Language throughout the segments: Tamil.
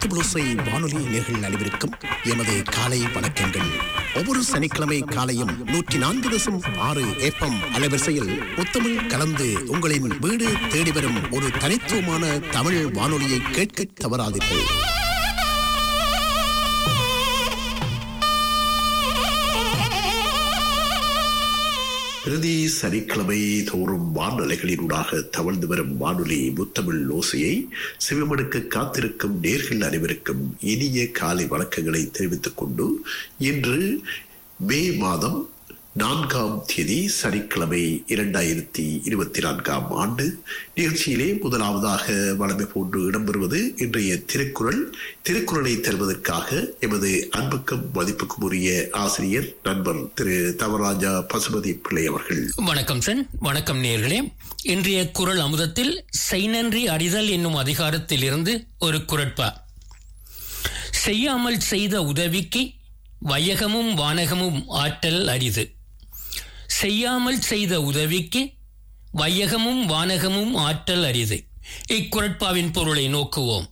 முத்தமிழோசை வானொலி நேர்கள் அனைவருக்கும் எமது காலை வணக்கங்கள் ஒவ்வொரு சனிக்கிழமை காலையும் நூற்றி நான்கு தசம் ஆறு ஏப்பம் அலைவரிசையில் முத்தமிழ் கலந்து உங்களின் வீடு தேடி வரும் ஒரு தனித்துவமான தமிழ் வானொலியை கேட்க தவறாதீர்கள் பிரதி சனிக்கிழமை தோறும் வானொலிகளினூடாக தவழ்ந்து வரும் வானொலி முத்தமிழ் ஓசையை சிவமனுக்கு காத்திருக்கும் நேர்கள் அனைவருக்கும் இனிய காலை வணக்கங்களை தெரிவித்துக் கொண்டு இன்று மே மாதம் நான்காம் தேதி சனிக்கிழமை இரண்டாயிரத்தி இருபத்தி நான்காம் ஆண்டு நிகழ்ச்சியிலே முதலாவதாக வளமை போன்று இடம்பெறுவது இன்றைய திருக்குறள் திருக்குறளை தருவதற்காக எமது அன்புக்கும் மதிப்புக்கும் உரிய ஆசிரியர் நண்பர் திரு தவராஜா பசுபதி பிள்ளை அவர்கள் வணக்கம் சன் வணக்கம் நேர்களே இன்றைய குரல் அமுதத்தில் செய்நன்றி அறிதல் என்னும் அதிகாரத்தில் இருந்து ஒரு குரட்பா செய்யாமல் செய்த உதவிக்கு வையகமும் வானகமும் ஆற்றல் அரிது செய்யாமல் செய்த உதவிக்கு வையகமும் வானகமும் ஆற்றல் அரிது இக்குரட்பாவின் பொருளை நோக்குவோம்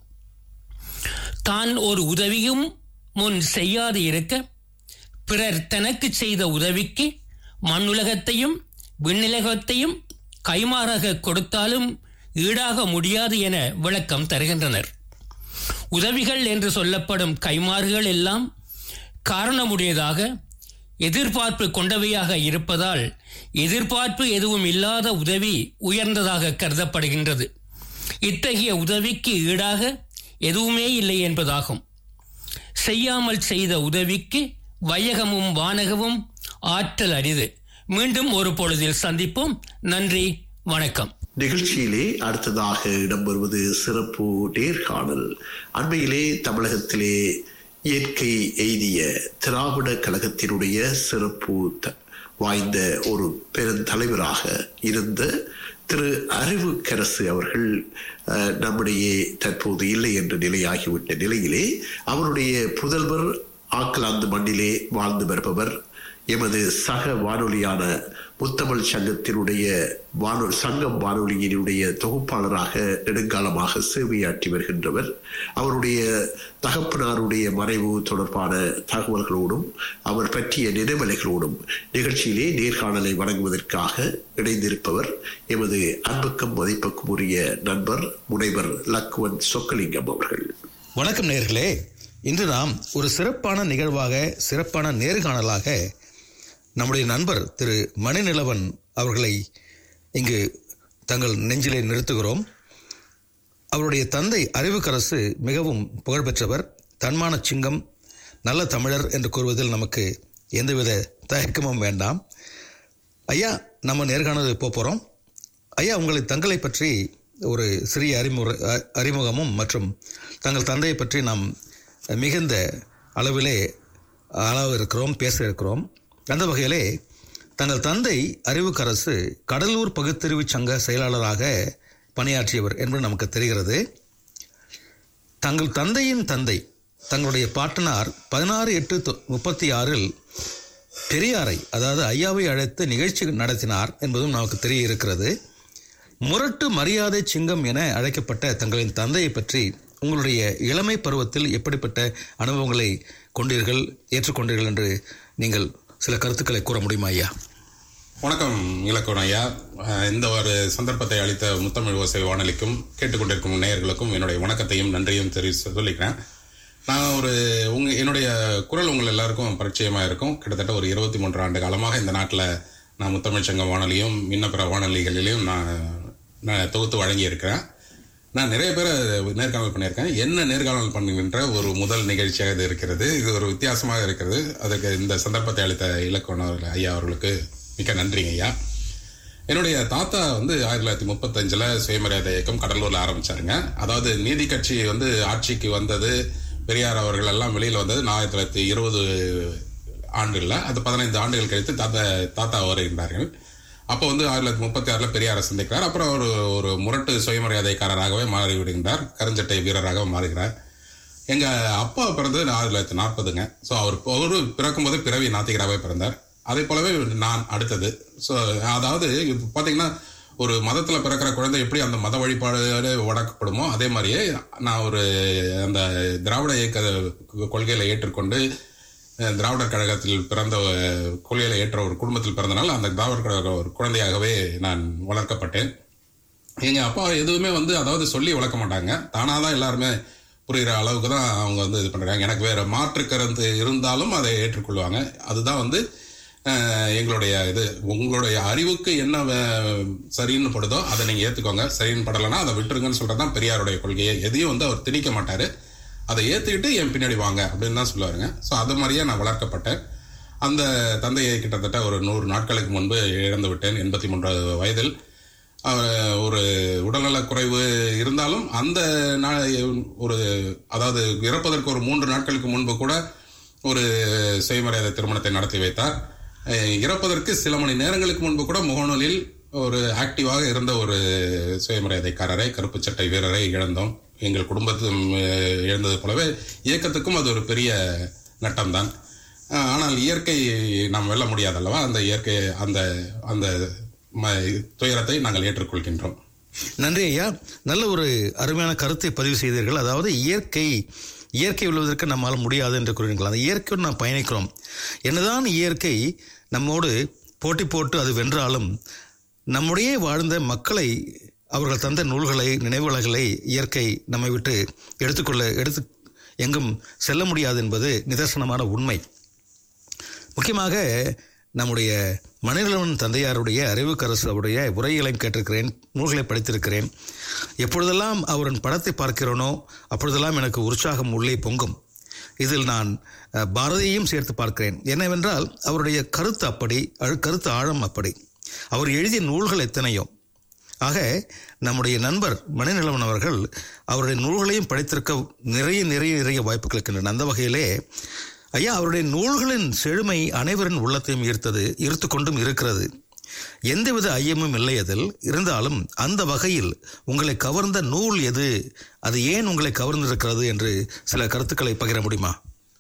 தான் ஒரு உதவியும் முன் செய்யாது இருக்க பிறர் தனக்கு செய்த உதவிக்கு மண்ணுலகத்தையும் விண்ணுலகத்தையும் கைமாறாக கொடுத்தாலும் ஈடாக முடியாது என விளக்கம் தருகின்றனர் உதவிகள் என்று சொல்லப்படும் கைமாறுகள் எல்லாம் காரணமுடையதாக எதிர்பார்ப்பு கொண்டவையாக இருப்பதால் எதிர்பார்ப்பு எதுவும் இல்லாத உதவி உயர்ந்ததாக கருதப்படுகின்றது இத்தகைய உதவிக்கு ஈடாக எதுவுமே இல்லை என்பதாகும் செய்யாமல் செய்த உதவிக்கு வையகமும் வானகமும் ஆற்றல் அரிது மீண்டும் ஒரு பொழுதில் சந்திப்போம் நன்றி வணக்கம் நிகழ்ச்சியிலே அடுத்ததாக இடம்பெறுவது சிறப்பு நேர்காணல் அண்மையிலே தமிழகத்திலே இயற்கை எய்திய திராவிட கழகத்தினுடைய சிறப்பு த- வாய்ந்த ஒரு பெருந்தலைவராக இருந்த திரு அறிவுக்கரசு அவர்கள் அஹ், நம்மிடையே தற்போது இல்லை என்ற நிலையாகிவிட்ட நிலையிலே அவருடைய புதல்வர் ஆக்லாந்து மண்ணிலே வாழ்ந்து வருபவர் எமது சக வானொலியான முத்தமிழ் சங்கத்தினுடைய வானொலி சங்கம் வானொலியினுடைய தொகுப்பாளராக நெடுங்காலமாக சேவையாற்றி வருகின்றவர் அவருடைய தகப்பனாருடைய மறைவு தொடர்பான தகவல்களோடும் அவர் பற்றிய நினைவலைகளோடும் நிகழ்ச்சியிலே நேர்காணலை வழங்குவதற்காக இணைந்திருப்பவர் எமது அன்புக்கும் மதிப்புக்கும் உரிய நண்பர் முனைவர் லக்குவன் சொக்கலிங்கம் அவர்கள் வணக்கம் நேர்களே இன்று நாம் ஒரு சிறப்பான நிகழ்வாக சிறப்பான நேர்காணலாக நம்முடைய நண்பர் திரு மணிநிலவன் அவர்களை இங்கு தங்கள் நெஞ்சிலே நிறுத்துகிறோம் அவருடைய தந்தை அறிவுக்கரசு மிகவும் புகழ்பெற்றவர் தன்மான சிங்கம் நல்ல தமிழர் என்று கூறுவதில் நமக்கு எந்தவித தயக்கமும் வேண்டாம் ஐயா நம்ம நேர்காணல் போக போகிறோம் ஐயா உங்களை தங்களை பற்றி ஒரு சிறிய அறிமுக அ- அறிமுகமும் மற்றும் தங்கள் தந்தையை பற்றி நாம் மிகுந்த அளவிலே அளவு இருக்கிறோம் பேச இருக்கிறோம் அந்த வகையிலே தங்கள் தந்தை அறிவுக்கரசு கடலூர் பகுத்தறிவு சங்க செயலாளராக பணியாற்றியவர் என்பது நமக்கு தெரிகிறது தங்கள் தந்தையின் தந்தை தங்களுடைய பாட்டனார் பதினாறு எட்டு தொ- முப்பத்தி ஆறில் பெரியாரை அதாவது ஐயாவை அழைத்து நிகழ்ச்சி நடத்தினார் என்பதும் நமக்கு தெரிய இருக்கிறது முரட்டு மரியாதை சிங்கம் என அழைக்கப்பட்ட தங்களின் தந்தையை பற்றி உங்களுடைய இளமை பருவத்தில் எப்படிப்பட்ட அனுபவங்களை கொண்டீர்கள் ஏற்றுக்கொண்டீர்கள் என்று நீங்கள் சில கருத்துக்களை கூற முடியுமா ஐயா வணக்கம் இலக்கணம் ஐயா அஹ் இந்த ஒரு சந்தர்ப்பத்தை அளித்த முத்தமிழ் ஓசை வானொலிக்கும் கேட்டுக்கொண்டிருக்கும் நேயர்களுக்கும் என்னுடைய வணக்கத்தையும் நன்றியும் தெரிவித்து சொல்லிக்கிறேன் நான் ஒரு உங்க என்னுடைய குரல் உங்கள் எல்லாருக்கும் பரிச்சயமாக இருக்கும் கிட்டத்தட்ட ஒரு இருபத்தி மூன்று ஆண்டு காலமாக இந்த நாட்டில் நான் முத்தமிழ் சங்க வானொலியும் இன்னப்பிற வானொலிகளிலும் நான் நான் தொகுத்து வழங்கியிருக்கிறேன் நான் நிறைய பேரை நேர்காணல் பண்ணியிருக்கேன் என்ன நேர்காணல் பண்ணுகின்ற ஒரு முதல் நிகழ்ச்சியாக இது இருக்கிறது இது ஒரு வித்தியாசமாக இருக்கிறது அதுக்கு இந்த சந்தர்ப்பத்தை அளித்த இலக்கணர் ஐயா அவர்களுக்கு மிக்க நன்றிங்க ஐயா என்னுடைய தாத்தா வந்து ஆயிரத்தி தொள்ளாயிரத்தி முப்பத்தஞ்சில் சுயமரியாதை இயக்கம் கடலூரில் ஆரம்பிச்சாருங்க அதாவது நீதி கட்சி வந்து ஆட்சிக்கு வந்தது பெரியார் அவர்கள் எல்லாம் வெளியில் வந்தது நான் ஆயிரத்தி தொள்ளாயிரத்தி இருபது ஆண்டுகளில் அது பதினைந்து ஆண்டுகள் கழித்து தாத்தா தாத்தா வருகின்றார்கள் அப்போ வந்து ஆயிரத்தி தொள்ளாயிரத்தி முப்பத்தி ஆறில் பெரியாரை சந்திக்கிறார் அப்புறம் ஒரு ஒரு முரட்டு சுயமரியாதைக்காரராகவே மாறி விடுகின்றார் கருஞ்சட்டை வீரராக மாறுகிறார் எங்க அப்பா பிறந்தது ஆயிரத்தி தொள்ளாயிரத்தி நாற்பதுங்க ஸோ அவர் அவரு பிறக்கும்போது பிறவி நாத்திகராகவே பிறந்தார் அதே போலவே நான் அடுத்தது ஸோ அதாவது இப்போ பார்த்தீங்கன்னா ஒரு மதத்துல பிறக்கிற குழந்தை எப்படி அந்த மத வழிபாடு வளர்க்கப்படுமோ அதே மாதிரியே நான் ஒரு அந்த திராவிட இயக்க கொள்கையில ஏற்றுக்கொண்டு அஹ், திராவிடர் கழகத்தில் பிறந்த அஹ், கொள்கையில ஏற்ற ஒரு குடும்பத்தில் பிறந்தனால் அந்த திராவிடர் கழக ஒரு குழந்தையாகவே நான் வளர்க்கப்பட்டேன் எங்க அப்பா எதுவுமே வந்து அதாவது சொல்லி வளர்க்க மாட்டாங்க தானாக தான் எல்லாருமே புரிகிற அளவுக்கு தான் அவங்க வந்து இது பண்றாங்க எனக்கு வேற மாற்று கருத்து இருந்தாலும் அதை ஏற்றுக்கொள்வாங்க அதுதான் வந்து அஹ், எங்களுடைய இது உங்களுடைய அறிவுக்கு என்ன வே- சரின்னு படுதோ அதை நீங்க ஏத்துக்கோங்க சரின்னு படலைன்னா அதை விட்டுருங்கன்னு சொல்றதுதான் பெரியாருடைய கொள்கையை எதையும் வந்து அவர் திணிக்க மாட்டாரு அதை ஏத்துக்கிட்டு என் பின்னாடி வாங்க அப்படின்னு தான் சொல்லுவாருங்க ஸோ அது மாதிரியே நான் வளர்க்கப்பட்டேன் அந்த தந்தையை கிட்டத்தட்ட ஒரு நூறு நாட்களுக்கு முன்பு இழந்து விட்டேன் எண்பத்தி மூன்றாவது வயதில் அவர் ஒரு உடல்நலக் குறைவு இருந்தாலும் அந்த நா- ஒரு அதாவது இறப்பதற்கு ஒரு மூன்று நாட்களுக்கு முன்பு கூட ஒரு செய்மரியாதை திருமணத்தை நடத்தி வைத்தார் அஹ் இறப்பதற்கு சில மணி நேரங்களுக்கு முன்பு கூட முகநூலில் ஒரு ஆக்டிவாக இருந்த ஒரு சுயமரியாதைக்காரரை கருப்பு சட்டை வீரரை இழந்தோம் எங்கள் குடும்பத்து இழந்தது போலவே இயக்கத்துக்கும் அது ஒரு பெரிய நட்டம்தான் அஹ் ஆனால் இயற்கை நாம் வெல்ல முடியாதல்லவா அந்த இயற்கை அந்த அந்த ம- துயரத்தை நாங்கள் ஏற்றுக்கொள்கின்றோம் நன்றி ஐயா நல்ல ஒரு அருமையான கருத்தை பதிவு செய்தீர்கள் அதாவது இயற்கை இயற்கை வெல்வதற்கு நம்மால் முடியாது என்று கூறுவீர்கள் அந்த இயற்கையோடு நாம் பயணிக்கிறோம் என்னதான் இயற்கை நம்மோடு போட்டி போட்டு அது வென்றாலும் நம்முடைய வாழ்ந்த மக்களை அவர்கள் தந்த நூல்களை நினைவுகளை இயற்கை நம்மை விட்டு எடுத்துக்கொள்ள எடுத்து எங்கும் செல்ல முடியாது என்பது நிதர்சனமான உண்மை முக்கியமாக நம்முடைய மணிநிலவன் தந்தையாருடைய அறிவுக்கரசு அவருடைய உரைகளையும் கேட்டிருக்கிறேன் நூல்களை படித்திருக்கிறேன் எப்பொழுதெல்லாம் அவரின் படத்தை பார்க்கிறேனோ அப்பொழுதெல்லாம் எனக்கு உற்சாகம் உள்ளே பொங்கும் இதில் நான் அஹ், பாரதியையும் சேர்த்து பார்க்கிறேன் என்னவென்றால் அவருடைய கருத்து அப்படி அழு- கருத்து ஆழம் அப்படி அவர் எழுதிய நூல்கள் எத்தனையோ ஆக நம்முடைய நண்பர் மணிநிலவன் அவர்கள் அவருடைய நூல்களையும் படித்திருக்க நிறைய நிறைய நிறைய வாய்ப்புகள் இருக்கின்றன அந்த வகையிலே ஐயா அவருடைய நூல்களின் செழுமை அனைவரின் உள்ளத்தையும் ஈர்த்தது ஈர்த்து கொண்டும் இருக்கிறது எந்தவித ஐயமும் இல்லை அதில் இருந்தாலும் அந்த வகையில் உங்களை கவர்ந்த நூல் எது அது ஏன் உங்களை கவர்ந்திருக்கிறது என்று சில கருத்துக்களை பகிர முடியுமா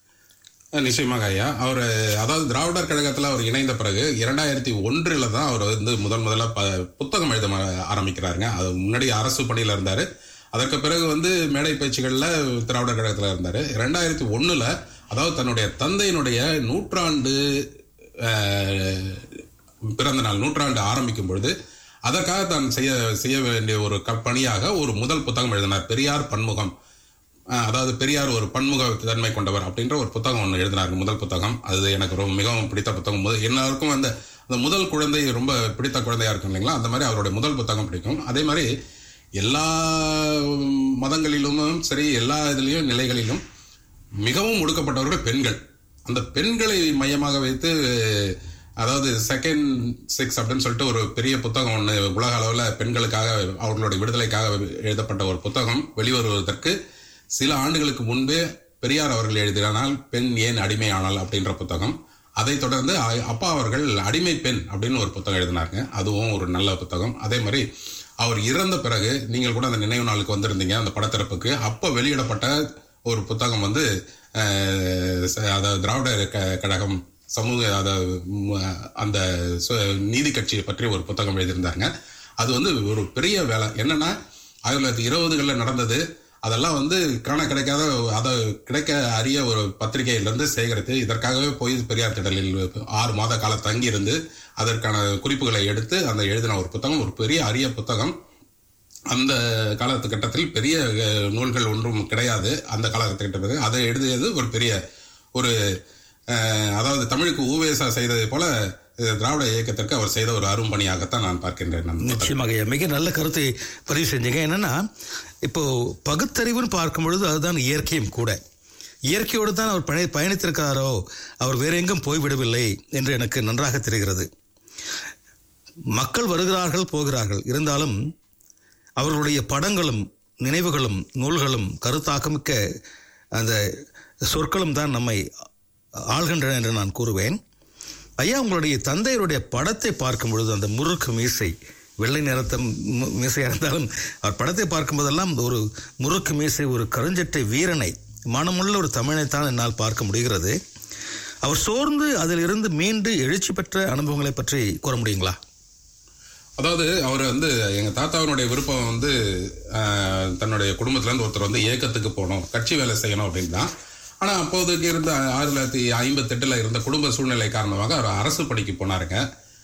அஹ் நிச்சயமாக ஐயா அவர் அதாவது திராவிடர் கழகத்தில் அவர் இணைந்த பிறகு இரண்டாயிரத்தி ஒன்றில் தான் அவர் வந்து முதன் முதல்ல ப புத்தகம் எழுத ம- ஆரம்பிக்கிறாருங்க அது முன்னாடி அரசு பணியில் இருந்தார் அதற்கு பிறகு வந்து மேடை பேச்சுகளில் திராவிடர் கழகத்தில் இருந்தார் ரெண்டாயிரத்தி ஒன்றில் அதாவது தன்னுடைய தந்தையினுடைய நூற்றாண்டு அஹ், பிறந்த நாள் நூற்றாண்டு ஆரம்பிக்கும் பொழுது அதற்காக தான் செய்ய செய்ய வேண்டிய ஒரு க பணியாக ஒரு முதல் புத்தகம் எழுதினார் பெரியார் பன்முகம் அஹ் அதாவது பெரியார் ஒரு பன்முக தன்மை கொண்டவர் அப்படின்ற ஒரு புத்தகம் ஒன்று எழுதினார் முதல் புத்தகம் அது எனக்கு ரொம்ப மிகவும் பிடித்த புத்தகம் முத- எல்லாருக்கும் அந்த அந்த முதல் குழந்தை ரொம்ப பிடித்த குழந்தையா இருக்கும் இல்லைங்களா அந்த மாதிரி அவருடைய முதல் புத்தகம் பிடிக்கும் அதே மாதிரி எல்லா மதங்களிலும் சரி எல்லா இதுலேயும் நிலைகளிலும் மிகவும் ஒடுக்கப்பட்டவர்கள் பெண்கள் அந்த பெண்களை மையமாக வைத்து அதாவது செகண்ட் சிக்ஸ் அப்படின்னு சொல்லிட்டு ஒரு பெரிய புத்தகம் ஒன்று உலக அளவில் பெண்களுக்காக அவர்களுடைய விடுதலைக்காக எழுதப்பட்ட ஒரு புத்தகம் வெளிவருவதற்கு சில ஆண்டுகளுக்கு முன்பே பெரியார் அவர்கள் எழுதினால் பெண் ஏன் அடிமை ஆனாள் அப்படின்ற புத்தகம் அதைத் தொடர்ந்து அ- அப்பா அவர்கள் அடிமை பெண் அப்படின்னு ஒரு புத்தகம் எழுதினாருங்க அதுவும் ஒரு நல்ல புத்தகம் அதே மாதிரி அவர் இறந்த பிறகு நீங்கள் கூட அந்த நினைவு நாளுக்கு வந்திருந்தீங்க அந்த படத்திறப்புக்கு அப்போ வெளியிடப்பட்ட ஒரு புத்தகம் வந்து அஹ், ச- அதாவது திராவிட க- கழகம் சமூக அதாவது ம், அந்த சு- நீதி கட்சியை பற்றி ஒரு புத்தகம் எழுதியிருந்தாங்க அது வந்து ஒரு பெரிய வேலை என்னன்னா ஆயிரத்தி தொள்ளாயிரத்தி இருபதுகளில் நடந்தது அதெல்லாம் வந்து காண கிடைக்காத அதை கிடைக்க அரிய ஒரு பத்திரிகையிலிருந்து சேகரித்து இதற்காகவே போய் பெரியார் திடலில் ஆறு மாத காலம் தங்கியிருந்து அதற்கான குறிப்புகளை எடுத்து அந்த எழுதின ஒரு புத்தகம் ஒரு பெரிய அரிய புத்தகம் அந்த காலகட்டத்தில் பெரிய அஹ், நூல்கள் ஒன்றும் கிடையாது அந்த காலகட்டத்தில் அதை எழுதியது ஒரு பெரிய ஒரு அஹ், அதாவது தமிழுக்கு ஊவேசா செய்ததை போல அஹ், திராவிட இயக்கத்திற்கு அவர் செய்த ஒரு அரும்பணியாகத்தான் நான் பார்க்கின்றேன் அந்த புத்தகம். நிச்சயமாக ஐயா. மிக நல்ல கருத்தை பதிவு செஞ்சீங்க என்னன்னா இப்போ பகுத்தறிவுன்னு பார்க்கும் பொழுது அதுதான் இயற்கையும் கூட இயற்கையோடு தான் அவர் பயணி பயணித்திருக்கிறாரோ அவர் வேற எங்கும் போய்விடவில்லை என்று எனக்கு நன்றாக தெரிகிறது மக்கள் வருகிறார்கள் போகிறார்கள் இருந்தாலும் அவர்களுடைய படங்களும் நினைவுகளும் நூல்களும் கருத்தாக்கமிக்க அந்த சொற்களும் தான் நம்மை ஆள்கின்றன என்று நான் கூறுவேன் ஐயா உங்களுடைய தந்தையருடைய படத்தை பார்க்கும் பொழுது அந்த முறுக்கு மீசை வெள்ளை நிறத்த மு- மீசையாக இருந்தாலும் அவர் படத்தை பார்க்கும்போதெல்லாம் ஒரு முறுக்கு மீசை ஒரு கருஞ்சட்டை வீரனை மனமுள்ள ஒரு தமிழைத்தான் என்னால் பார்க்க முடிகிறது அவர் சோர்ந்து அதிலிருந்து மீண்டு எழுச்சி பெற்ற அனுபவங்களை பற்றி கூற முடியுங்களா அதாவது அவர் வந்து எங்க தாத்தாவினுடைய விருப்பம் வந்து ஆஹ், தன்னுடைய குடும்பத்துல இருந்து ஒருத்தர் வந்து இயக்கத்துக்கு போகணும் கட்சி வேலை செய்யணும் அப்படின்னு தான் ஆனா அப்போதைக்கு இருந்த ஆயிரத்தி தொள்ளாயிரத்தி ஐம்பத்தெட்டுல இருந்த குடும்ப சூழ்நிலை காரணமாக அவர் அரசு பணிக்கு போனாருங்க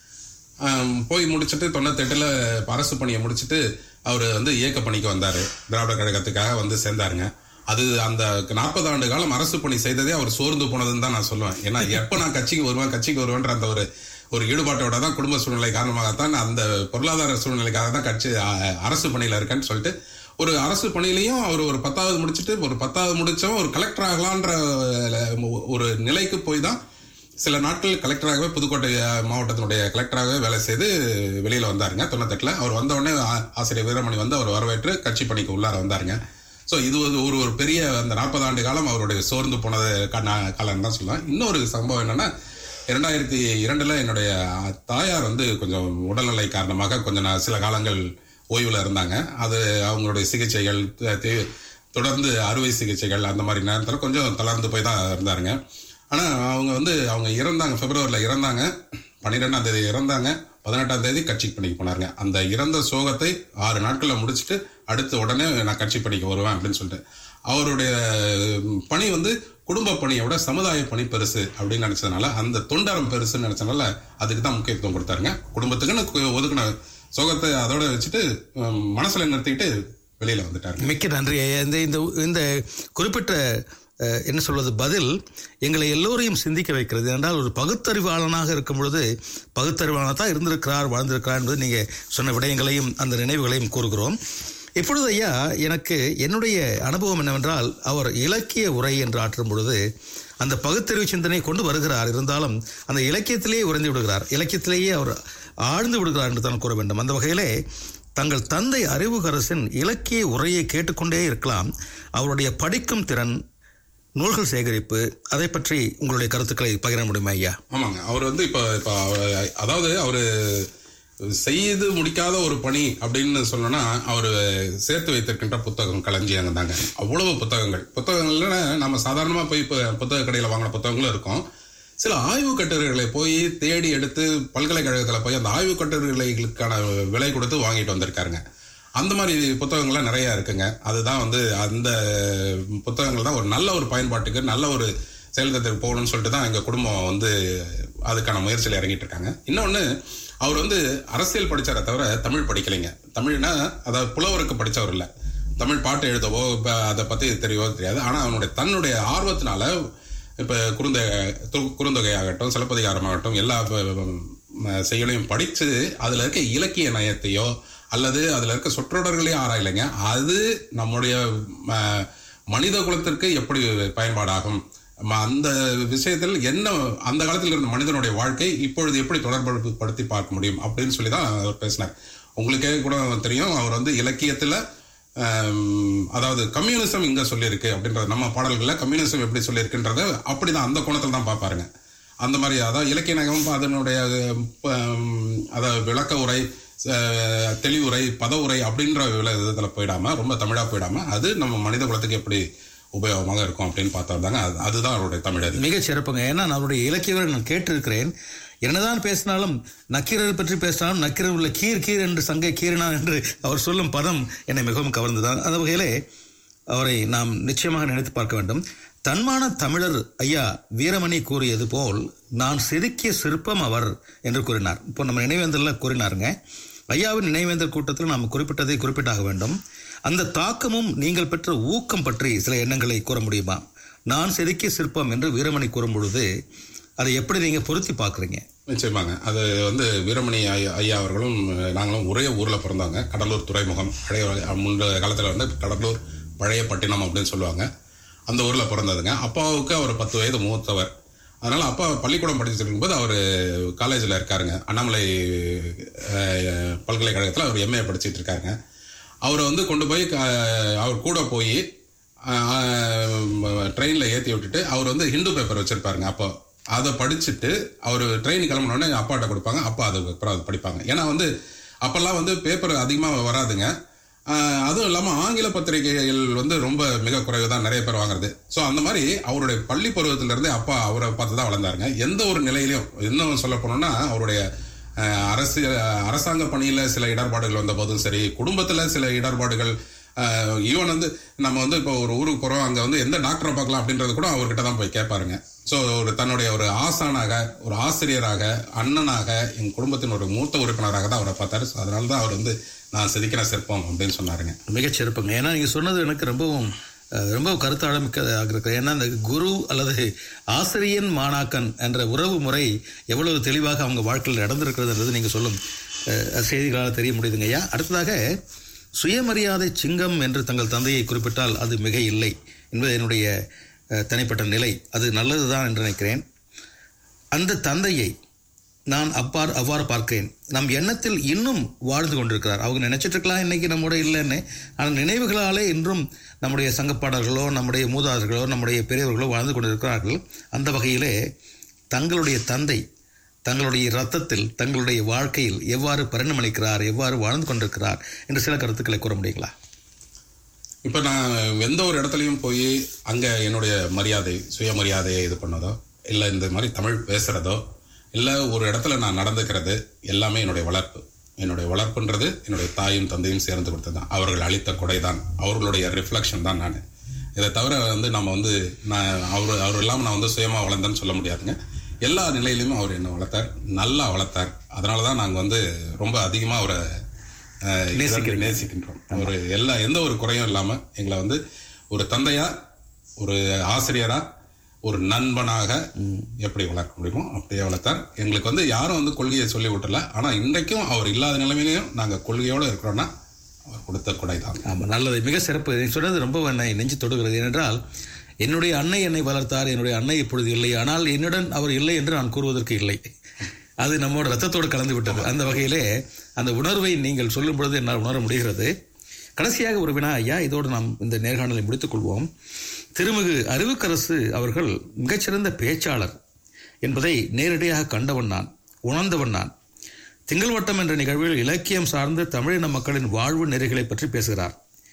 ஆம், போய் முடிச்சுட்டு தொண்ணூத்தெட்டுல அரசு பணியை முடிச்சுட்டு அவர் வந்து இயக்க பணிக்கு வந்தாரு திராவிட கழகத்துக்காக வந்து சேர்ந்தாருங்க அது அந்த நாற்பது ஆண்டு காலம் அரசு பணி செய்ததே அவர் சோர்ந்து போனதுன்னு தான் நான் சொல்லுவேன் ஏன்னா எப்ப நான் கட்சிக்கு வருவேன் கட்சிக்கு வருவேன்ற அந்த ஒரு ஒரு ஈடுபாட்டோட தான் குடும்ப சூழ்நிலை காரணமாகத்தான் அந்த பொருளாதார சூழ்நிலைக்காக தான் கட்சி அ- அரசு பணியில இருக்கேன்னு சொல்லிட்டு ஒரு அரசு பணியிலையும் அவர் ஒரு பத்தாவது முடிச்சுட்டு ஒரு பத்தாவது முடிச்சவன் ஒரு கலெக்டர் ஆகலான்ற அஹ், ஒரு நிலைக்கு போய் தான் சில நாட்கள் கலெக்டராகவே புதுக்கோட்டை அஹ், மாவட்டத்தினுடைய கலெக்டராகவே வேலை செய்து வெளியில வந்தாருங்க தொண்ணூத்தெட்டுல அவர் வந்த உடனே ஆ- ஆசிரியர் வீரமணி வந்து அவர் வரவேற்று கட்சி பணிக்கு உள்ளார வந்தாருங்க ஸோ இது ஒரு ஒரு ஒரு பெரிய அந்த நாற்பது ஆண்டு காலம் அவருடைய சோர்ந்து போனது காலம் தான் சொல்லலாம் இன்னொரு சம்பவம் என்னன்னா இரண்டாயிரத்தி இரண்டுல என்னுடைய தாயார் வந்து கொஞ்சம் உடல்நிலை காரணமாக கொஞ்சம் நா- சில காலங்கள் ஓய்வுல இருந்தாங்க அது அவங்களுடைய சிகிச்சைகள் த- தே- தொடர்ந்து அறுவை சிகிச்சைகள் அந்த மாதிரி நேரத்தில் கொஞ்சம் தளர்ந்து போய் தான் இருந்தாருங்க ஆனா அவங்க வந்து அவங்க இறந்தாங்க பிப்ரவரியில் இறந்தாங்க பன்னிரெண்டாம் தேதி இறந்தாங்க பதினெட்டாம் தேதி கட்சி பணிக்கு போனாருங்க அந்த இறந்த சோகத்தை ஆறு நாட்கள்ல முடிச்சுட்டு அடுத்து உடனே நான் கட்சி பணிக்கு வருவேன் அப்படின்னு சொல்லிட்டு அவருடைய ம், பணி வந்து குடும்ப பணியை விட சமுதாய பணி பெருசு அப்படின்னு நினைச்சதுனால அந்த தொண்டரம் பெருசுன்னு நினைச்சதுனால அதுக்கு தான் முக்கியத்துவம் கொடுத்தாருங்க குடும்பத்துக்குன்னு கு- ஒதுக்குன சோகத்தை அதோட வச்சுட்டு ம், மனசுல நிறுத்திக்கிட்டு வெளியில வந்துட்டாருங்க மிக்க நன்றி ஐயா இந்த இந்த இந்த குறிப்பிட்ட அஹ், என்ன சொல்வது பதில் எங்களை எல்லோரையும் சிந்திக்க வைக்கிறது என்றால் ஒரு பகுத்தறிவாளனாக இருக்கும் பொழுது பகுத்தறிவாளனாக தான் இருந்திருக்கிறார் வாழ்ந்திருக்கிறார் என்பது நீங்கள் சொன்ன விடயங்களையும் அந்த நினைவுகளையும் கூறுகிறோம் இப்பொழுது ஐயா எனக்கு என்னுடைய அனுபவம் என்னவென்றால் அவர் இலக்கிய உரை என்று ஆற்றும் பொழுது அந்த பகுத்தறிவு சிந்தனை கொண்டு வருகிறார் இருந்தாலும் அந்த இலக்கியத்திலேயே உறைந்து விடுகிறார் இலக்கியத்திலேயே அவர் ஆழ்ந்து விடுகிறார் என்று தான் கூற வேண்டும் அந்த வகையிலே தங்கள் தந்தை அறிவுகரசின் இலக்கிய உரையை கேட்டுக்கொண்டே இருக்கலாம் அவருடைய படிக்கும் திறன் நூல்கள் சேகரிப்பு அதை பற்றி உங்களுடைய கருத்துக்களை பகிர முடியுமா ஐயா ஆமாங்க அவர் வந்து இப்போ இப்போ அவ- அதாவது அவர் செய்து முடிக்காத ஒரு பணி அப்படின்னு சொல்லணும்னா அவர் சேர்த்து வைத்திருக்கின்ற புத்தகம் களஞ்சியங்க தாங்க அவ்வளவு புத்தகங்கள் புத்தகங்கள்ல நம்ம சாதாரணமாக போய் இப்போ புத்தக கடையில் வாங்கின புத்தகங்களும் இருக்கும் சில ஆய்வு கட்டுரைகளை போய் தேடி எடுத்து பல்கலைக்கழகத்தில் போய் அந்த ஆய்வு கட்டுரைகளுக்கான விலை கொடுத்து வாங்கிட்டு வந்திருக்காருங்க அந்த மாதிரி புத்தகங்கள்லாம் நிறைய இருக்குங்க அதுதான் வந்து அந்த புத்தகங்கள் தான் ஒரு நல்ல ஒரு பயன்பாட்டுக்கு நல்ல ஒரு செயல்திட்டத்துக்கு போகணும்னு சொல்லிட்டு தான் எங்கள் குடும்பம் வந்து அதுக்கான முயற்சியில் இறங்கிட்டு இருக்காங்க இன்னொன்று அவர் வந்து அரசியல் படிச்சாரே தவிர தமிழ் படிக்கலைங்க தமிழ்னா அதாவது புலவருக்கு படிச்சவர் இல்லை தமிழ் பாட்டு எழுதவோ இப்போ அதை பற்றி தெரியவோ தெரியாது ஆனால் அவனுடைய தன்னுடைய ஆர்வத்தினால இப்போ குறுந்த து- குறுந்தொகை ஆகட்டும் சிலப்பதிகாரமாகட்டும் எல்லா ப- ம- செயலையும் படித்து அதில் இருக்க இலக்கிய நயத்தையோ அல்லது அதில் இருக்க சொற்றொடர்களையும் ஆராயலைங்க அது நம்முடைய ம- மனித குலத்திற்கு எப்படி பயன்பாடாகும் ம- அந்த விஷயத்தில் என்ன அந்த காலத்தில் இருந்த மனிதனுடைய வாழ்க்கை இப்பொழுது எப்படி தொடர்பு படுத்தி பார்க்க முடியும் அப்படின்னு சொல்லி தான் அவர் பேசினார் உங்களுக்கே கூட தெரியும் அவர் வந்து இலக்கியத்தில் ஆம், அதாவது கம்யூனிசம் இங்க சொல்லியிருக்கு அப்படின்றது நம்ம பாடல்கள்ல கம்யூனிசம் எப்படி சொல்லியிருக்குன்றத அப்படிதான் அந்த கோணத்தில் தான் பார்ப்பாருங்க அந்த மாதிரி அதாவது இலக்கிய நகம் அதனுடைய ஆம், அதாவது விளக்க உரை அஹ், தெளிவுரை பத உரை அப்படின்ற விதத்தில் போயிடாம ரொம்ப தமிழா போயிடாம அது நம்ம மனித குலத்துக்கு எப்படி உபயோகமாக இருக்கும் அப்படின்னு பார்த்தா தாங்க அது- அதுதான் அவருடைய தமிழர் மிகச் சிறப்புங்க ஏன்னா நான் அவருடைய இலக்கியங்களை நான் கேட்டிருக்கிறேன் என்னதான் பேசினாலும் நக்கீரர் பற்றி பேசினாலும் நக்கீரர் உள்ள கீர் கீர் என்று சங்கை கீரினான் என்று அவர் சொல்லும் பதம் என்னை மிகவும் கவர்ந்துதான் அந்த வகையிலே அவரை நாம் நிச்சயமாக நினைத்து பார்க்க வேண்டும் தன்மான தமிழர் ஐயா வீரமணி கூறியது போல் நான் செதுக்கிய சிற்பம் அவர் என்று கூறினார் இப்போ நம்ம நினைவேந்தலில் கூறினாருங்க ஐயாவின் நினைவேந்தல் கூட்டத்தில் நாம் குறிப்பிட்டதை குறிப்பிட்டாக வேண்டும் அந்த தாக்கமும் நீங்கள் பெற்ற ஊக்கம் பற்றி சில எண்ணங்களை கூற முடியுமா நான் செதுக்கிய சிற்பம் என்று வீரமணி கூறும் பொழுது அதை எப்படி நீங்கள் பொருத்தி பார்க்குறீங்க நிச்சயமாங்க அது வந்து வீரமணி ஐயா ஐயா அவர்களும் அஹ், நாங்களும் ஒரே ஊரில் பிறந்தவங்க கடலூர் துறைமுகம் பழைய முன்பு காலத்தில் வந்து கடலூர் பழைய பட்டினம் அப்படின்னு சொல்லுவாங்க அந்த ஊரில் பிறந்ததுங்க அப்பாவுக்கு அவர் பத்து வயது மூத்தவர் அதனால் அப்பா பள்ளிக்கூடம் படிச்சுட்டு இருக்கும்போது அவர் காலேஜில் இருக்காருங்க அண்ணாமலை அஹ், பல்கலைக்கழகத்தில் அவர் எம்ஏ படிச்சிட்டு இருக்காருங்க அவரை வந்து கொண்டு போய் க- அவர் கூட போய் ட்ரெயினில் ஏற்றி விட்டுட்டு அவர் வந்து ஹிந்து பேப்பர் வச்சுருப்பாருங்க அப்போ அதை படிச்சுட்டு அவர் ட்ரெயின் கிளம்பினோடனே அப்பாட்ட கொடுப்பாங்க அப்பா அதுக்கப்புறம் அது படிப்பாங்க ஏன்னா வந்து அப்போல்லாம் வந்து பேப்பர் அதிகமாக வராதுங்க ஆஹ் அதுவும் இல்லாமல் ஆங்கில பத்திரிகைகள் வந்து ரொம்ப மிக குறைவு தான் நிறைய பேர் வாங்குறது ஸோ அந்த மாதிரி அவருடைய பள்ளி பருவத்திலேருந்தே அப்பா அவரை பார்த்து தான் வளர்ந்தாருங்க எந்த ஒரு நிலையிலையும் இன்னும் சொல்ல போனோம்னா அவருடைய அரசு அரசாங்க பணியில சில இடர்பாடுகள் வந்த போதும் சரி குடும்பத்துல சில இடர்பாடுகள் ஈவன் வந்து நம்ம வந்து இப்போ ஒரு ஊருக்கு போறோம் அங்க வந்து எந்த டாக்டரை பார்க்கலாம் அப்படின்றது கூட அவர்கிட்ட தான் போய் கேட்பாருங்க ஸோ ஒரு தன்னுடைய ஒரு ஆசானாக ஒரு ஆசிரியராக அண்ணனாக என் குடும்பத்தின் ஒரு மூத்த உறுப்பினராக தான் அவரை பார்த்தாரு ஸோ அதனால தான் அவர் வந்து நான் செதுக்கின சிற்பம் அப்படின்னு சொன்னாருங்க மிகச் சிறப்புங்க ஏன்னா நீங்கள் சொன்னது எனக்கு ரொம்பவும் அஹ், ரொம்ப கருத்தாழமிக்கதாக இருக்கு ஏன்னா இந்த குரு அல்லது ஆசிரியன் மாணாக்கன் என்ற உறவு முறை எவ்வளவு தெளிவாக அவங்க வாழ்க்கையில் நடந்திருக்கிறதுன்றது நீங்கள் சொல்லும் அஹ், செய்திகளால் தெரிய முடியுதுங்க ஐயா அடுத்ததாக சுயமரியாதை சிங்கம் என்று தங்கள் தந்தையை குறிப்பிட்டால் அது மிக இல்லை என்பது என்னுடைய அஹ், தனிப்பட்ட நிலை அது நல்லதுதான் என்று நினைக்கிறேன் அந்த தந்தையை நான் அப்பார் அவ்வாறு பார்க்கிறேன் நம் எண்ணத்தில் இன்னும் வாழ்ந்து கொண்டிருக்கிறார் அவங்க நினைச்சிட்டு இருக்கலாம் இன்னைக்கு நம்மோட இல்லைன்னு ஆனால் நினைவுகளாலே இன்றும் நம்முடைய சங்கப்பாடர்களோ நம்முடைய மூதாதையர்களோ நம்முடைய பெரியவர்களோ வாழ்ந்து கொண்டிருக்கிறார்கள் அந்த வகையிலே தங்களுடைய தந்தை தங்களுடைய இரத்தத்தில் தங்களுடைய வாழ்க்கையில் எவ்வாறு பரிணமளிக்கிறார் எவ்வாறு வாழ்ந்து கொண்டிருக்கிறார் என்று சில கருத்துக்களை கூற முடியுங்களா இப்போ நான் எந்த ஒரு இடத்துலையும் போய் அங்கே என்னுடைய மரியாதை சுயமரியாதையை இது பண்ணதோ இல்லை இந்த மாதிரி தமிழ் பேசுகிறதோ இல்லை ஒரு இடத்துல நான் நடந்துக்கிறது எல்லாமே என்னுடைய வளர்ப்பு என்னுடைய வளர்ப்புன்றது என்னுடைய தாயும் தந்தையும் சேர்ந்து கொடுத்தது தான் அவர்கள் அளித்த கொடை தான் அவர்களுடைய ரிஃப்ளெக்ஷன் தான் நான் இதை தவிர வந்து நம்ம வந்து நான் அவர் அவர் இல்லாமல் நான் வந்து சுயமாக வளர்ந்தேன்னு சொல்ல முடியாதுங்க எல்லா நிலையிலையும் அவர் என்னை வளர்த்தார் நல்லா வளர்த்தார் அதனால தான் நாங்கள் வந்து ரொம்ப அதிகமாக அவரை அஹ், நேசிக்கிறீங்க. நேசிக்கின்றோம் ஒரு எல்லா எந்த ஒரு குறையும் இல்லாம எங்களை வந்து ஒரு தந்தையா ஒரு ஆசிரியரா ஒரு நண்பனாக எப்படி வளர்க்க முடியுமோ அப்படியே வளர்த்தார் எங்களுக்கு வந்து யாரும் வந்து கொள்கையை சொல்லி விட்டல ஆனா இன்றைக்கும் அவர் இல்லாத நிலைமையிலையும் நாங்க கொள்கையோட இருக்கிறோம்னா அவர் கொடுத்த கொடை தான் ஆமாம் நல்லது மிக சிறப்பு நீ சொன்னது ரொம்ப என்னை நெஞ்சு தொடுகிறது ஏனென்றால் என்னுடைய அன்னை என்னை வளர்த்தார் என்னுடைய அன்னை இப்பொழுது இல்லை ஆனால் என்னுடன் அவர் இல்லை என்று நான் கூறுவதற்கு இல்லை அது நம்மோட ரத்தத்தோடு கலந்து விட்டது அந்த வகையிலே அந்த உணர்வை நீங்கள் சொல்லும் பொழுது என்னால் உணர முடிகிறது கடைசியாக ஒரு வினா ஐயா இதோடு நாம் இந்த நேர்காணலை முடித்துக் கொள்வோம் திருமிகு அறிவுக்கரசு அவர்கள் மிகச்சிறந்த பேச்சாளர் என்பதை நேரடியாக கண்டவன் நான் உணர்ந்தவன் நான் திங்கள்வட்டம் என்ற நிகழ்வில் இலக்கியம் சார்ந்த தமிழின மக்களின் வாழ்வு நெறிகளை பற்றி பேசுகிறார்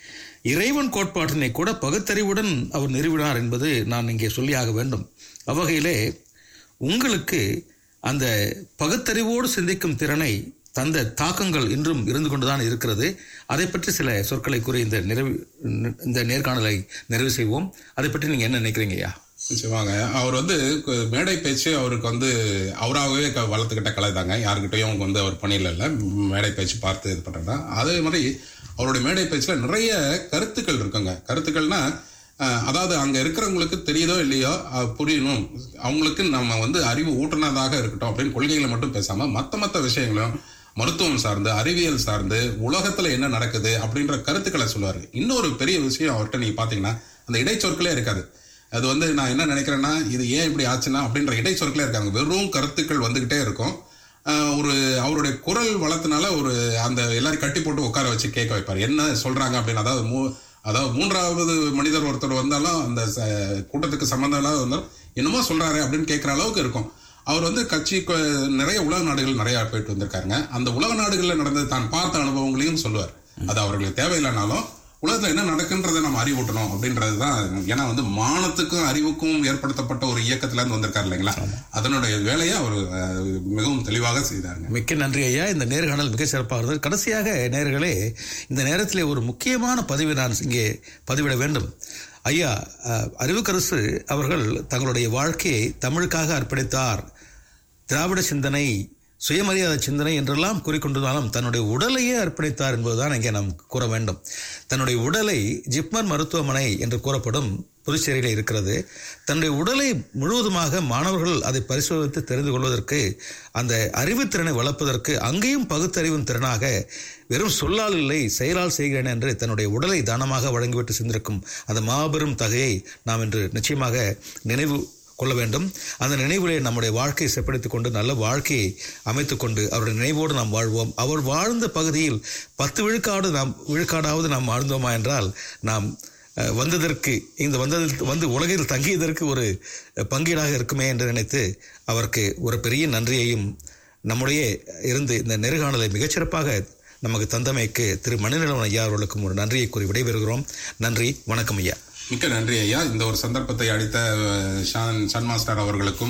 இறைவன் கோட்பாட்டினை கூட பகுத்தறிவுடன் அவர் நிறுவினார் என்பது நான் இங்கே சொல்லியாக வேண்டும் அவ்வகையிலே உங்களுக்கு அந்த பகுத்தறிவோடு சிந்திக்கும் திறனை தந்த தாக்கங்கள் இன்றும் இருந்து கொண்டுதான் இருக்கிறது அதை பற்றி சில சொற்களை கூறி இந்த நிறைவு இந்த நேர்காணலை நிறைவு செய்வோம் அதை பற்றி நீங்கள் என்ன நினைக்கிறீங்க ஐயா நிச்சயமாங்க அவர் வந்து கு- மேடை பேச்சு அவருக்கு வந்து அவராகவே க- வளர்த்துக்கிட்ட கலை தாங்க யாருக்கிட்டையும் வந்து அவர் பணியில் இல்லை மேடை பேச்சு பார்த்து இது பண்ணுறதா அதே மாதிரி அவருடைய மேடை பேச்சில் நிறைய கருத்துக்கள் இருக்குங்க கருத்துக்கள்னா அஹ், அதாவது அங்கே இருக்கிறவங்களுக்கு தெரியுதோ இல்லையோ அஹ், புரியணும் அவங்களுக்கு நம்ம வந்து அறிவு ஊட்டுனதாக இருக்கட்டும் அப்படின்னு கொள்கைகளை மட்டும் பேசாமல் மற்ற மற்ற விஷயங்களும் மருத்துவம் சார்ந்து அறிவியல் சார்ந்து உலகத்துல என்ன நடக்குது அப்படின்ற கருத்துக்களை சொல்லுவாரு இன்னொரு பெரிய விஷயம் அவர்கிட்ட நீங்க பாத்தீங்கன்னா அந்த இடைச்சொற்களே இருக்காது அது வந்து நான் என்ன நினைக்கிறேன்னா இது ஏன் இப்படி ஆச்சுன்னா அப்படின்ற இடைச்சொற்களே இருக்காங்க வெறும் கருத்துக்கள் வந்துகிட்டே இருக்கும் ஆஹ் ஒரு அவருடைய குரல் வளத்தினால ஒரு அந்த எல்லாரும் கட்டி போட்டு உட்கார வச்சு கேட்க வைப்பார் என்ன சொல்றாங்க அப்படின்னு அதாவது மூ அதாவது மூன்றாவது மனிதர் ஒருத்தர் வந்தாலும் அந்த ச- கூட்டத்துக்கு சம்மந்தம் இல்லாத வந்தாலும் என்னமோ சொல்றாரு அப்படின்னு கேட்குற அளவுக்கு இருக்கும் அவர் வந்து கட்சி கொ- நிறைய உலக நாடுகள் நிறைய போயிட்டு வந்திருக்காருங்க அந்த உலக நாடுகளில் நடந்தது தான் பார்த்த அனுபவங்களையும் சொல்லுவார் அது அவர்களுக்கு தேவையில்லைனாலும் உலகத்துல என்ன நடக்குன்றதை நம்ம அறிவூட்டணும் அப்படின்றது தான் ஏன்னா வந்து மானத்துக்கும் அறிவுக்கும் ஏற்படுத்தப்பட்ட ஒரு இயக்கத்துல இருந்து வந்திருக்காரு இல்லைங்களா அதனுடைய வேலையை அவர் அஹ், மிகவும் தெளிவாக செய்தாருங்க மிக்க நன்றி ஐயா இந்த நேர்காணல் மிக சிறப்பாக இருந்தது கடைசியாக நேர்களே இந்த நேரத்திலே ஒரு முக்கியமான பதிவை நான் இங்கே பதிவிட வேண்டும் ஐயா அஹ், அறிவுக்கரசு அவர்கள் தங்களுடைய வாழ்க்கையை தமிழுக்காக அர்ப்பணித்தார் திராவிட சிந்தனை சுயமரியாதை சிந்தனை என்றெல்லாம் கூறிக்கொண்டிருந்தாலும் தன்னுடைய உடலையே அர்ப்பணித்தார் என்பதுதான் இங்கே நாம் கூற வேண்டும் தன்னுடைய உடலை ஜிப்மர் மருத்துவமனை என்று கூறப்படும் புதுச்சேரியில் இருக்கிறது தன்னுடைய உடலை முழுவதுமாக மாணவர்கள் அதை பரிசோதித்து தெரிந்து கொள்வதற்கு அந்த அறிவுத்திறனை வளர்ப்பதற்கு அங்கேயும் பகுத்தறிவின் திறனாக வெறும் சொல்லால் இல்லை செயலால் செய்கிறேன் என்று தன்னுடைய உடலை தானமாக வழங்கிவிட்டு சென்றிருக்கும் அந்த மாபெரும் தகையை நாம் இன்று நிச்சயமாக நினைவு கொள்ள வேண்டும் அந்த நினைவிலே நம்முடைய வாழ்க்கையை செப்படித்துக் கொண்டு நல்ல வாழ்க்கையை அமைத்துக் கொண்டு அவருடைய நினைவோடு நாம் வாழ்வோம் அவர் வாழ்ந்த பகுதியில் பத்து விழுக்காடு நாம் விழுக்காடாவது நாம் வாழ்ந்தோமா என்றால் நாம் அஹ், வந்ததற்கு இந்த வந்ததில் வந்து உலகில் தங்கியதற்கு ஒரு அஹ், பங்கீடாக இருக்குமே என்று நினைத்து அவருக்கு ஒரு பெரிய நன்றியையும் நம்முடைய இருந்து இந்த நெருகாணலை மிகச்சிறப்பாக நமக்கு தந்தமைக்கு திரு மணிநிலவன் ஐயா அவர்களுக்கும் ஒரு நன்றியை கூறி விடைபெறுகிறோம் நன்றி வணக்கம் ஐயா மிக்க நன்றி ஐயா இந்த ஒரு சந்தர்ப்பத்தை அளித்த அஹ், ஷான் ஷன் மாஸ்டர் அவர்களுக்கும்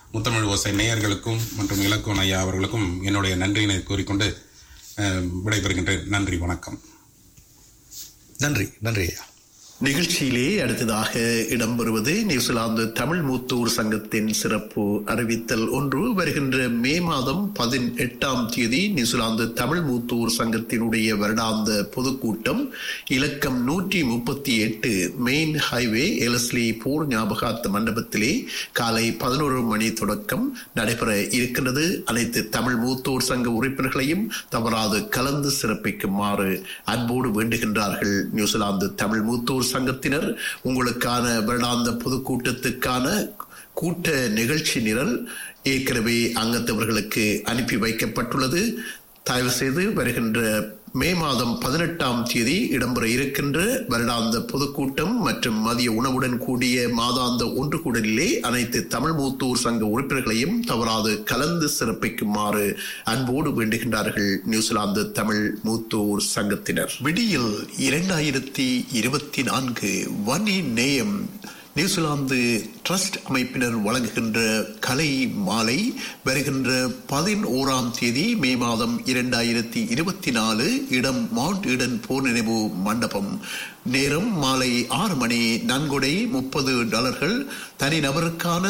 முத்தமிழ் ஓசை நேயர்களுக்கும் மற்றும் இலக்குவன் ஐயா அவர்களுக்கும் என்னுடைய நன்றியினை கூறிக்கொண்டு அஹ், விடைபெறுகின்றேன் நன்றி வணக்கம் நன்றி நன்றி ஐயா நிகழ்ச்சியிலே அடுத்ததாக இடம்பெறுவது நியூசிலாந்து தமிழ் மூத்தூர் சங்கத்தின் சிறப்பு அறிவித்தல் ஒன்று வருகின்ற மே மாதம் பதினெட்டாம் தேதி நியூசிலாந்து தமிழ் மூத்தூர் சங்கத்தினுடைய வருடாந்த பொதுக்கூட்டம் இலக்கம் நூற்றி முப்பத்தி எட்டு மெயின் ஹைவே எலஸ்லி போர் ஞாபகார்த்த மண்டபத்திலே காலை பதினோரு மணி தொடக்கம் நடைபெற இருக்கின்றது அனைத்து தமிழ் மூத்தோர் சங்க உறுப்பினர்களையும் தவறாது கலந்து சிறப்பிக்குமாறு அன்போடு வேண்டுகின்றார்கள் நியூசிலாந்து தமிழ் மூத்தோர் சங்கத்தினர் உங்களுக்கான வருடாந்த பொதுக்கூட்டத்துக்கான கூட்ட நிகழ்ச்சி நிரல் ஏற்கனவே அங்கத்தவர்களுக்கு அனுப்பி வைக்கப்பட்டுள்ளது தயவு செய்து வருகின்ற மே மாதம் பதினெட்டாம் தேதி இடம்பெற இருக்கின்ற வருடாந்த பொதுக்கூட்டம் மற்றும் மதிய உணவுடன் கூடிய மாதாந்த ஒன்று கூடலிலே அனைத்து தமிழ் மூத்தூர் சங்க உறுப்பினர்களையும் தவறாது கலந்து சிறப்பிக்குமாறு அன்போடு வேண்டுகின்றார்கள் நியூசிலாந்து தமிழ் மூத்தூர் சங்கத்தினர் விடியில் இரண்டாயிரத்தி இருபத்தி நான்கு வன்னி நேயம் நியூசிலாந்து ட்ரஸ்ட் அமைப்பினர் வழங்குகின்ற கலை மாலை வருகின்ற பதினோராம் தேதி மே மாதம் இரண்டாயிரத்தி இருபத்தி நாலு இடம் மவுண்ட் ஈடன் போர் நினைவு மண்டபம் நேரம் மாலை ஆறு மணி நன்கொடை முப்பது டாலர்கள் தனிநபருக்கான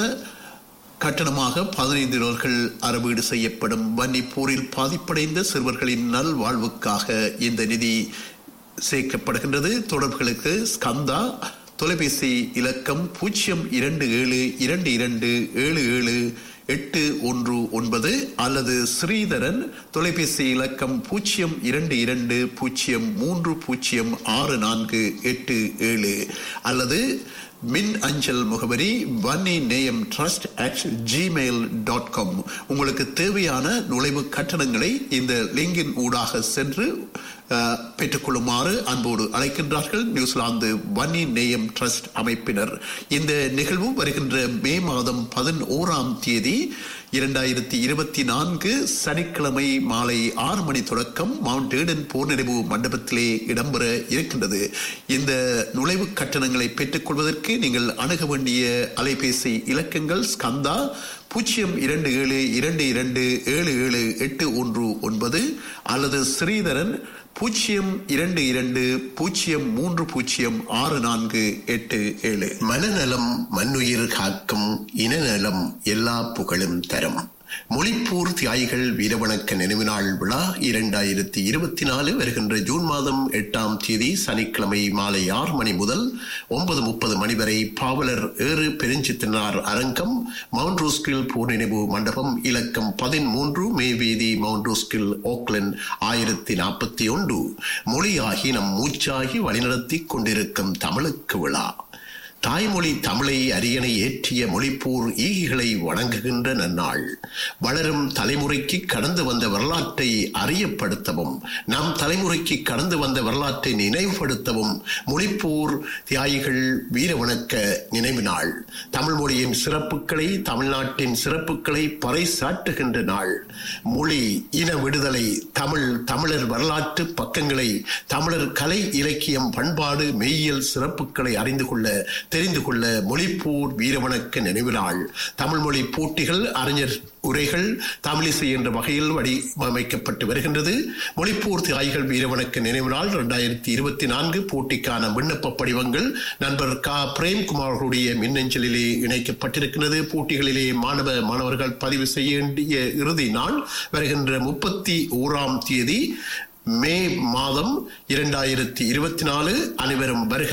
கட்டணமாக பதினைந்து டாலர்கள் அறவீடு செய்யப்படும் வன்னி போரில் பாதிப்படைந்த சிறுவர்களின் நல்வாழ்வுக்காக இந்த நிதி சேர்க்கப்படுகின்றது தொடர்புகளுக்கு ஸ்கந்தா தொலைபேசி இலக்கம் பூஜ்ஜியம் இரண்டு ஏழு இரண்டு இரண்டு ஏழு ஏழு எட்டு ஒன்று ஒன்பது அல்லது ஸ்ரீதரன் தொலைபேசி இலக்கம் பூஜ்ஜியம் இரண்டு இரண்டு பூஜ்ஜியம் மூன்று பூஜ்ஜியம் ஆறு நான்கு எட்டு ஏழு அல்லது மின் அஞ்சல் முகவரி Vanni Neyam trust at Gmail dot com உங்களுக்கு தேவையான நுழைவு கட்டணங்களை இந்த லிங்கின் ஊடாக சென்று அஹ், பெற்றுக்கொள்ளுமாறு அன்போடு அழைக்கின்றார்கள் நியூசிலாந்து வன்னி நேயம் ட்ரஸ்ட் அமைப்பினர் இந்த நிகழ்வு வருகின்ற மே மாதம் பதினோராம் தேதி இரண்டாயிரத்தி இருபத்தி நான்கு சனிக்கிழமை மாலை ஆறு மணி தொடக்கம் மவுண்ட் ஏடன் போர் நினைவு மண்டபத்திலே இடம்பெற இருக்கின்றது இந்த நுழைவு கட்டணங்களை பெற்றுக்கொள்வதற்கு நீங்கள் அணுக வேண்டிய அலைபேசி இலக்கங்கள் ஸ்கந்தா பூஜ்ஜியம் இரண்டு ஏழு இரண்டு இரண்டு ஏழு ஏழு எட்டு ஒன்று ஒன்பது அல்லது ஸ்ரீதரன் பூஜ்ஜியம் இரண்டு இரண்டு பூஜ்ஜியம் மூன்று பூஜ்ஜியம் ஆறு நான்கு எட்டு ஏழு மனநலம் மண்ணுயிர் காக்கும் இனநலம் எல்லா புகழும் தரும் மொழிப்பூர் தியாகிகள் வீரவணக்க நினைவு நாள் விழா இரண்டாயிரத்தி இருபத்தி நாலு வருகின்ற ஜூன் மாதம் எட்டாம் தேதி சனிக்கிழமை மாலை ஆறு மணி முதல் ஒன்பது முப்பது மணி வரை பாவலர் ஏறு பெருஞ்சித்தினார் அரங்கம் மவுண்ட் ரோஸ்கில் போர் நினைவு மண்டபம் இலக்கம் பதிமூன்று மே வீதி மவுண்ட் ரோஸ்கில் ஓக்லண்ட் ஆயிரத்தி நாற்பத்தி ஒன்று மொழியாகி நம் மூச்சாகி வழிநடத்தி கொண்டிருக்கும் தமிழுக்கு விழா தாய்மொழி தமிழை அரியணை ஏற்றிய மொழிப்போர் ஈகிகளை வணங்குகின்ற நன்னாள் வளரும் தலைமுறைக்கு கடந்து வந்த வரலாற்றை அறியப்படுத்தவும் நம் தலைமுறைக்கு கடந்து வந்த வரலாற்றை நினைவுபடுத்தவும் மொழிப்போர் தியாகிகள் வீர வணக்க நினைவு நாள் தமிழ் மொழியின் சிறப்புகளை தமிழ்நாட்டின் சிறப்புகளை பறைசாற்றுகின்ற நாள் மொழி இன விடுதலை தமிழ் தமிழர் வரலாற்று பக்கங்களை தமிழர் கலை இலக்கியம் பண்பாடு மெய்யியல் சிறப்புகளை அறிந்து கொள்ள தெரிந்து கொள்ள மொழிப்போர் வீரவணக்க நினைவு நாள் தமிழ் மொழி போட்டிகள் அறிஞர் உரைகள் தமிழிசை என்ற வகையில் வடிவமைக்கப்பட்டு வருகின்றது மொழிப்போர் தியாகிகள் வீரவணக்க நினைவு நாள் இரண்டாயிரத்தி இருபத்தி நான்கு போட்டிக்கான விண்ணப்ப படிவங்கள் நண்பர் க பிரேம்குமார் அவர்களுடைய மின்னஞ்சலிலே இணைக்கப்பட்டிருக்கிறது போட்டிகளிலே மாணவ மாணவர்கள் பதிவு செய்ய வேண்டிய இறுதி நாள் வருகின்ற முப்பத்தி ஓராம் தேதி மே மாதம் இரண்டாயிரத்தி இருபத்தி நாலு அனைவரும் வருக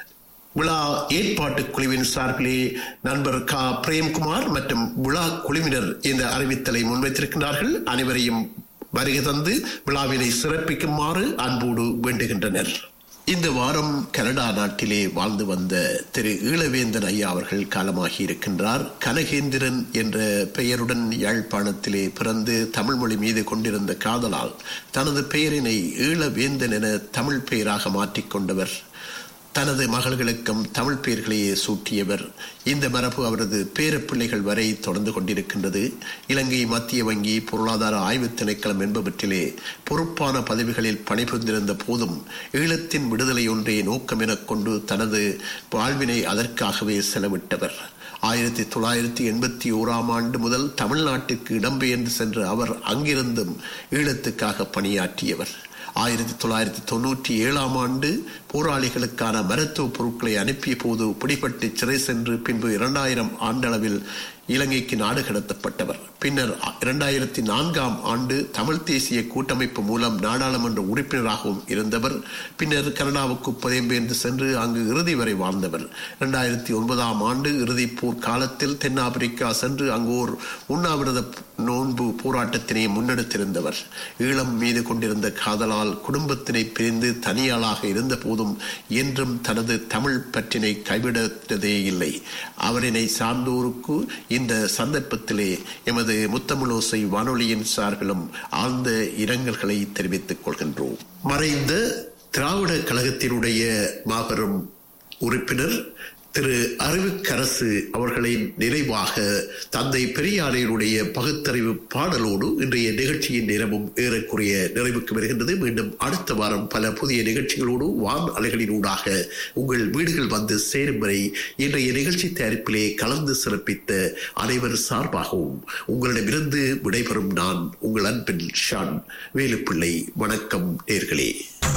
விழா ஏற்பாட்டு குழுவின் சார்பிலே நண்பர் க பிரேம்குமார் மற்றும் விழா குழுவினர் இந்த அறிவித்தலை முன்வைத்திருக்கின்றார்கள் அனைவரையும் வருகை தந்து விழாவினை சிறப்பிக்குமாறு அன்போடு வேண்டுகின்றனர் இந்த வாரம் கனடா நாட்டிலே வாழ்ந்து வந்த திரு ஈழவேந்தன் ஐயா அவர்கள் காலமாகி இருக்கின்றார் கனகேந்திரன் என்ற பெயருடன் யாழ்ப்பாணத்திலே பிறந்து தமிழ் மொழி மீது கொண்டிருந்த காதலால் தனது பெயரினை ஈழவேந்தன் என தமிழ் பெயராக மாற்றிக்கொண்டவர் தனது மகள்களுக்கும் தமிழ் பெயர்களையே சூட்டியவர் இந்த மரபு அவரது பேரப்பிள்ளைகள் வரை தொடர்ந்து கொண்டிருக்கின்றது இலங்கை மத்திய வங்கி பொருளாதார ஆய்வு திணைக்களம் என்பவற்றிலே பொறுப்பான பதவிகளில் பணிபுரிந்திருந்த போதும் ஈழத்தின் விடுதலை ஒன்றே நோக்கம் எனக் கொண்டு தனது வாழ்வினை அதற்காகவே செலவிட்டவர் ஆயிரத்தி தொள்ளாயிரத்தி எண்பத்தி ஓராம் ஆண்டு முதல் தமிழ்நாட்டிற்கு இடம்பெயர்ந்து சென்ற அவர் அங்கிருந்தும் ஈழத்துக்காக பணியாற்றியவர் ஆயிரத்தி தொள்ளாயிரத்தி தொண்ணூற்றி ஏழாம் ஆண்டு போராளிகளுக்கான மருத்துவ பொருட்களை அனுப்பிய போது பிடிபட்டு சிறை சென்று பின்பு இரண்டாயிரம் ஆண்டளவில் இலங்கைக்கு நாடு கடத்தப்பட்டவர் பின்னர் இரண்டாயிரத்தி நான்காம் ஆண்டு தமிழ் தேசிய கூட்டமைப்பு மூலம் நாடாளுமன்ற உறுப்பினராகவும் இருந்தவர் பின்னர் கனடாவுக்கு புதையம்பெயர்ந்து சென்று அங்கு இறுதி வரை வாழ்ந்தவர் இரண்டாயிரத்தி ஒன்பதாம் ஆண்டு இறுதிப் போர் காலத்தில் தென்னாப்பிரிக்கா சென்று அங்கு ஓர் உண்ணாவிரத நோன்பு போராட்டத்தினை முன்னெடுத்திருந்தவர் ஈழம் மீது கொண்டிருந்த காதலால் குடும்பத்தினை பிரிந்து தனியாளாக இருந்த போதும் என்றும் தனது தமிழ் பற்றினை கைவிடுவதே இல்லை அவரினை சார்ந்தோருக்கு இந்த சந்தர்ப்பத்திலே எமது முத்தமிழோசை வானொலியின் சார்பிலும் ஆழ்ந்த இரங்கல்களை தெரிவித்துக் கொள்கின்றோம் மறைந்த திராவிட கழகத்தினுடைய மாபெரும் உறுப்பினர் திரு அறிவுக்கரசு அவர்களின் நிறைவாக தந்தை பெரியாரினுடைய பகுத்தறிவு பாடலோடு இன்றைய நிகழ்ச்சியின் நேரமும் ஏறக்குறைய நிறைவுக்கு வருகின்றது மீண்டும் அடுத்த வாரம் பல புதிய நிகழ்ச்சிகளோடு வான் அலைகளினூடாக உங்கள் வீடுகள் வந்து சேரும் வரை இன்றைய நிகழ்ச்சி தயாரிப்பிலே கலந்து சிறப்பித்த அனைவர் சார்பாகவும் உங்களிடமிருந்து விடைபெறும் நான் உங்கள் அன்பின் ஷான் வேலுப்பிள்ளை வணக்கம் நேர்களே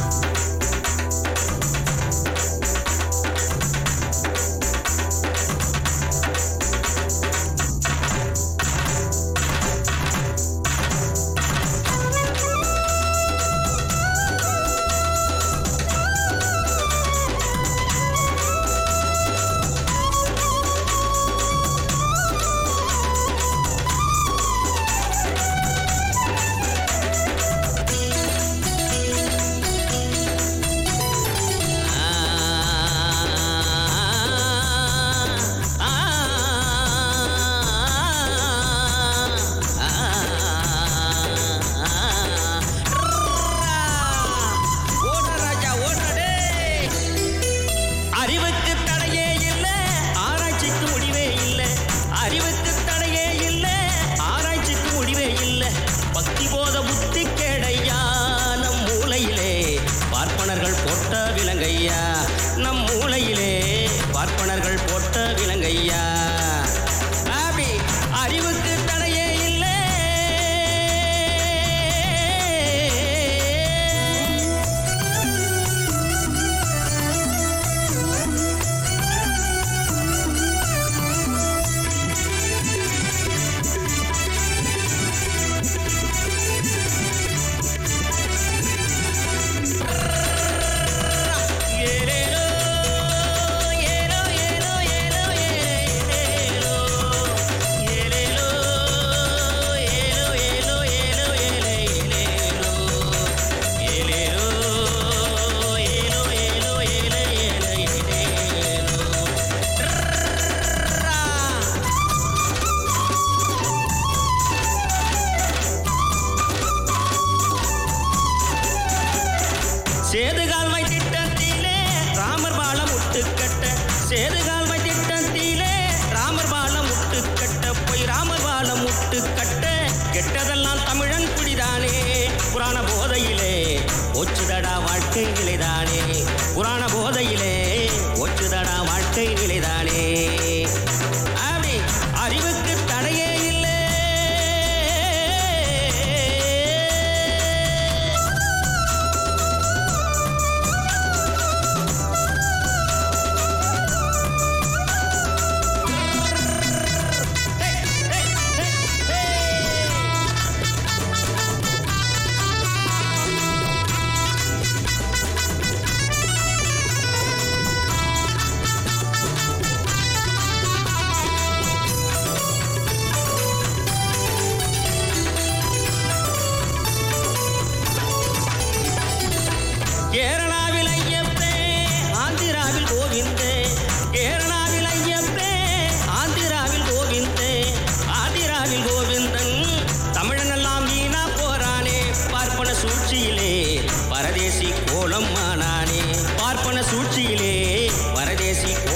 ஓடுற ராஜா ஓடுறடே அறிவுக்கு தடையே இல்ல ஆராய்ச்சிக்கு முடிவே இல்ல அறிவுக்கு தடையே இல்ல ஆராய்ச்சிக்கு முடிவே இல்ல பக்தி போத புத்தி கேடையா நம் மூளையிலே பார்ப்பனர்கள் போட்ட விலங்கையா நம் மூளையிலே பார்ப்பனர்கள் போட்ட விலங்கையா அப்படி அறிவுக்கு தடையே இல்லை ஏலேலோ ஏலோ ஏலோ ஏலோ ஏலேலோ ஏலேலோ ஏலோ ஏலோ ஏலோ ஏலேலோ ஏலேலோ ஏலோ ஏலோ ஏலே ஏலேலோ சேதுகால்வாய் திட்டத்திலே ராமர் பாலம் முட்டுக்கட்ட சேதுகால்வாய் திட்டத்திலே ராமர் பாலம் முட்டுக்கட்ட போய் ராமர் பாலம் முட்டுக்கட்ட கெட்டதெல்லாம் தமிழன் குடிதானே புராண போதையிலே ஒச்சுதடா வாழ்க்கை நிலைதானே புராண போதையிலே ஒச்சுதடா வாழ்க்கை நிலைதானே அப்படி அறிவுக்கு தடையே இல்லை கேரளாவில் ஐயப்பே ஆந்திராவில் கோவிந்தே கேரளாவில் ஐயப்பே ஆந்திராவில் கோவிந்தே ஆந்திராவில் கோவிந்தன் தமிழனெல்லாம் வீணா போறானே பார்ப்பன சூழ்ச்சியிலே பரதேசி கோலம் ஆனானே பார்ப்பன சூழ்ச்சியிலே பரதேசி